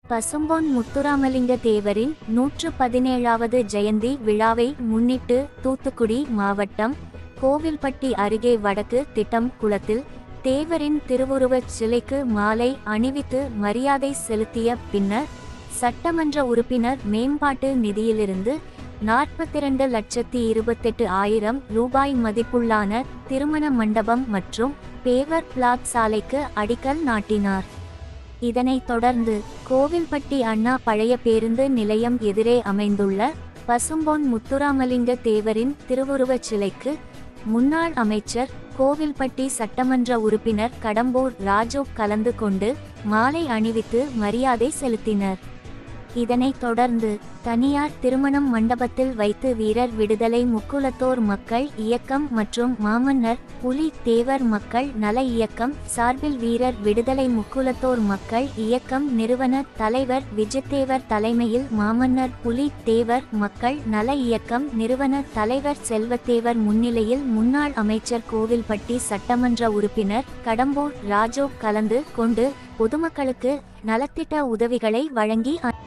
பசும்பொன் முத்துராமலிங்க தேவரின் நூற்று பதினேழாவது ஜெயந்தி விழாவை முன்னிட்டு தூத்துக்குடி மாவட்டம் கோவில்பட்டி அருகே வடக்கு திட்டம் குளத்தில் தேவரின் திருவுருவச் சிலைக்கு மாலை அணிவித்து மரியாதை செலுத்திய பின்னர் சட்டமன்ற உறுப்பினர் மேம்பாட்டு நிதியிலிருந்து நாற்பத்திரண்டு லட்சத்தி இருபத்தெட்டு ஆயிரம் ரூபாய் மதிப்புள்ளான திருமண மண்டபம் மற்றும் பேவர் பிளாட் சாலைக்கு அடிக்கல் நாட்டினார் இதனைத் தொடர்ந்து கோவில்பட்டி அண்ணா பழைய பேருந்து நிலையம் எதிரே அமைந்துள்ள பசும்பொன் முத்துராமலிங்க தேவரின் திருவுருவச் சிலைக்கு முன்னாள் அமைச்சர் கோவில்பட்டி சட்டமன்ற உறுப்பினர் கடம்பூர் ராஜு கலந்து கொண்டு மாலை அணிவித்து மரியாதை செலுத்தினர் இதனைத் தொடர்ந்து தனியார் திருமணம் மண்டபத்தில் வைத்து வீரர் விடுதலை முக்குலத்தோர் மக்கள் இயக்கம் மற்றும் மாமன்னர் புலி தேவர் மக்கள் நல இயக்கம் சார்பில் வீரர் விடுதலை முக்குலத்தோர் மக்கள் இயக்கம் நிறுவன தலைவர் விஜயதேவர் தலைமையில் மாமன்னர் புலி தேவர் மக்கள் நல இயக்கம் நிறுவன தலைவர் செல்வத்தேவர் முன்னிலையில் முன்னாள் அமைச்சர் கோவில்பட்டி சட்டமன்ற உறுப்பினர் கடம்பூர் ராஜு கலந்து கொண்டு பொதுமக்களுக்கு நலத்திட்ட உதவிகளை வழங்கி